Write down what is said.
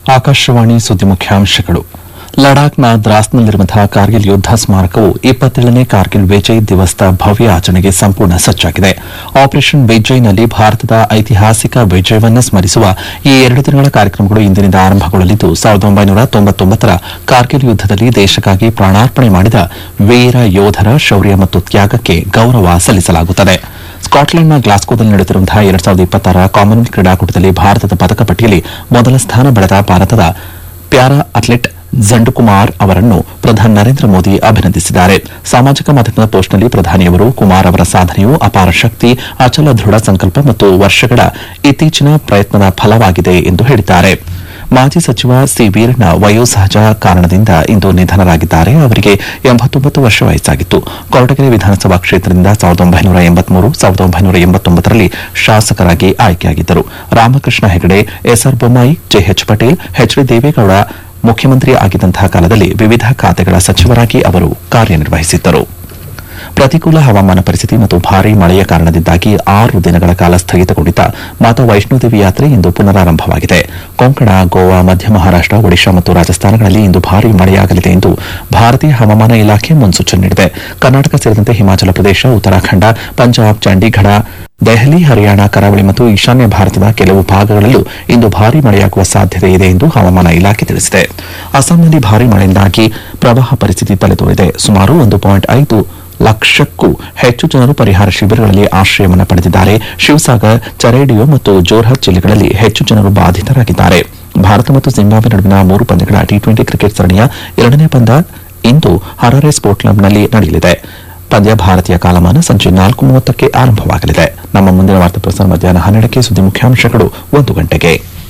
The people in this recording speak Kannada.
ಆಕಾಶವಾಣಿ ಸುದ್ದಿ ಮುಖ್ಯಾಂಶಗಳು ಲಡಾಖ್ನ ದ್ರಾಸ್ನಲ್ಲಿರುವಂತಹ ಕಾರ್ಗಿಲ್ ಯುದ್ಧ ಸ್ಮಾರಕವು ಇಪ್ಪತ್ತೇಳನೇ ಕಾರ್ಗಿಲ್ ವಿಜಯ್ ದಿವಸ್ದ ಭವ್ಯ ಆಚರಣೆಗೆ ಸಂಪೂರ್ಣ ಸಜ್ಜಾಗಿದೆ ಆಪರೇಷನ್ ವಿಜಯ್ನಲ್ಲಿ ಭಾರತದ ಐತಿಹಾಸಿಕ ವಿಜಯವನ್ನು ಸ್ಮರಿಸುವ ಈ ಎರಡು ದಿನಗಳ ಕಾರ್ಯಕ್ರಮಗಳು ಇಂದಿನಿಂದ ಆರಂಭಗೊಳ್ಳಲಿದ್ದು ಸಾವಿರದ ಒಂಬೈನೂರ ತೊಂಬತ್ತೊಂಬತ್ತರ ಕಾರ್ಗಿಲ್ ಯುದ್ದದಲ್ಲಿ ದೇಶಕ್ಕಾಗಿ ಪ್ರಾಣಾರ್ಪಣೆ ಮಾಡಿದ ವೀರ ಯೋಧರ ಶೌರ್ಯ ಮತ್ತು ತ್ಯಾಗಕ್ಕೆ ಗೌರವ ಸಲ್ಲಿಸಲಾಗುತ್ತದೆ ಸ್ಕಾಟ್ಲೆಂಡ್ನ ಗ್ಲಾಸ್ಕೋದಲ್ಲಿ ನಡೆಯುತ್ತಿರುವಂತಹ ಎರಡ್ ಸಾವಿರದ ಇಪ್ಪತ್ತಾರ ಕಾಮನ್ವೆಲ್ತ್ ಕ್ರೀಡಾಕೂಟದಲ್ಲಿ ಭಾರತದ ಪದಕ ಪಟ್ಟಿಯಲ್ಲಿ ಮೊದಲ ಸ್ಥಾನ ಪಡೆದ ಭಾರತದ ಪ್ಯಾರಾ ಅಥ್ಲೆಟ್ ಜಂಡುಕುಮಾರ್ ಅವರನ್ನು ಪ್ರಧಾನಿ ನರೇಂದ್ರ ಮೋದಿ ಅಭಿನಂದಿಸಿದ್ದಾರೆ ಸಾಮಾಜಿಕ ಮಾಧ್ಯಮದ ಪೋಸ್ಟ್ನಲ್ಲಿ ಪ್ರಧಾನಿಯವರು ಕುಮಾರ್ ಅವರ ಸಾಧನೆಯು ಅಪಾರ ಶಕ್ತಿ ಅಚಲ ದೃಢ ಸಂಕಲ್ಪ ಮತ್ತು ವರ್ಷಗಳ ಇತ್ತೀಚಿನ ಪ್ರಯತ್ನದ ಫಲವಾಗಿದೆ ಎಂದು ಹೇಳಿದ್ದಾರೆ ಮಾಜಿ ಸಚಿವ ಸಿ ವೀರಣ್ಣ ವಯೋಸಹಜ ಕಾರಣದಿಂದ ಇಂದು ನಿಧನರಾಗಿದ್ದಾರೆ ಅವರಿಗೆ ಎಂಬತ್ತೊಂಬತ್ತು ವರ್ಷ ವಯಸ್ಸಾಗಿತ್ತು ಕೊರಟಗೆರೆ ವಿಧಾನಸಭಾ ಕ್ಷೇತ್ರದಿಂದ ಸಾವಿರದ ಒಂಬೈನೂರ ಎಂಬತ್ಮೂರು ಸಾವಿರದ ಒಂಬೈನೂರ ಎಂಬತ್ತೊಂಬತ್ತರಲ್ಲಿ ಶಾಸಕರಾಗಿ ಆಯ್ಕೆಯಾಗಿದ್ದರು Ramakrishna Hegde S R Bommai J H Patel H D Deve Gowda ಮುಖ್ಯಮಂತ್ರಿ ಆಗಿದ್ದಂತಹ ಕಾಲದಲ್ಲಿ ವಿವಿಧ ಖಾತೆಗಳ ಸಚಿವರಾಗಿ ಅವರು ಕಾರ್ಯನಿರ್ವಹಿಸಿದ್ದರು ಪ್ರತಿಕೂಲ ಹವಾಮಾನ ಪರಿಸ್ಥಿತಿ ಮತ್ತು ಭಾರೀ ಮಳೆಯ ಕಾರಣದಿಂದಾಗಿ ಆರು ದಿನಗಳ ಕಾಲ ಸ್ಥಗಿತಗೊಂಡಿದ್ದ ಮಾತಾ ವೈಷ್ಣೋದೇವಿ ಯಾತ್ರೆ ಇಂದು ಪುನರಾರಂಭವಾಗಿದೆ ಕೊಂಕಣ ಗೋವಾ ಮಧ್ಯ ಮಹಾರಾಷ್ಟ ಒಡಿಶಾ ಮತ್ತು ರಾಜಸ್ಥಾನಗಳಲ್ಲಿ ಇಂದು ಭಾರೀ ಮಳೆಯಾಗಲಿದೆ ಎಂದು ಭಾರತೀಯ ಹವಾಮಾನ ಇಲಾಖೆ ಮುನ್ಸೂಚನೆ ನೀಡಿದೆ ಕರ್ನಾಟಕ ಸೇರಿದಂತೆ ಹಿಮಾಚಲ ಪ್ರದೇಶ ಉತ್ತರಾಖಂಡ ಪಂಜಾಬ್ ಚಂಡೀಗಢ ದೆಹಲಿ ಹರಿಯಾಣ ಕರಾವಳಿ ಮತ್ತು ಈಶಾನ್ಯ ಭಾರತದ ಕೆಲವು ಭಾಗಗಳಲ್ಲೂ ಇಂದು ಭಾರೀ ಮಳೆಯಾಗುವ ಸಾಧ್ಯತೆ ಇದೆ ಎಂದು ಹವಾಮಾನ ಇಲಾಖೆ ತಿಳಿಸಿದೆ ಅಸ್ಸಾಂನಲ್ಲಿ ಭಾರೀ ಮಳೆಯಿಂದಾಗಿ ಪ್ರವಾಹ ಪರಿಸ್ಥಿತಿ ತಲೆದೋರಿದೆ ಸುಮಾರು ಒಂದು ಪಾಯಿಂಟ್ ಐದು ಲಕ್ಷಕ್ಕೂ ಹೆಚ್ಚು ಜನರು ಪರಿಹಾರ ಶಿಬಿರಗಳಲ್ಲಿ ಆಶ್ರಯವನ್ನು ಪಡೆದಿದ್ದಾರೆ ಶಿವಸಾಗರ್ ಚರೇಡಿಯೋ ಮತ್ತು ಜೋರ್ಹತ್ ಜಿಲ್ಲೆಗಳಲ್ಲಿ ಹೆಚ್ಚು ಜನರು ಬಾಧಿತರಾಗಿದ್ದಾರೆ ಭಾರತ ಮತ್ತು ಜಿಂಬಾಬ್ವೆ ನಡುವಿನ ಮೂರು ಪಂದ್ಯಗಳ ಟಿ ಟ್ವೆಂಟಿ ಕ್ರಿಕೆಟ್ ಸರಣಿಯ ಎರಡನೇ ಪಂದ್ಯ ಇಂದು ಹರಾರೆ ಸ್ಪೋರ್ಟ್ ಕ್ಲಬ್ನಲ್ಲಿ ನಡೆಯಲಿದೆ ಪಂದ್ಯ ಭಾರತೀಯ ಕಾಲಮಾನ ಸಂಜೆ ನಾಲ್ಕು ಮೂವತ್ತಕ್ಕೆ ಆರಂಭವಾಗಲಿದೆ ನಮ್ಮ ಮುಂದಿನ ವಾರ್ತಾ ಪ್ರಸಾರ ಮಧ್ಯಾಹ್ನ ಹನ್ನೆರಡಕ್ಕೆ ಸುದ್ದಿ ಮುಖ್ಯಾಂಶಗಳು ಒಂದು ಗಂಟೆಗೆ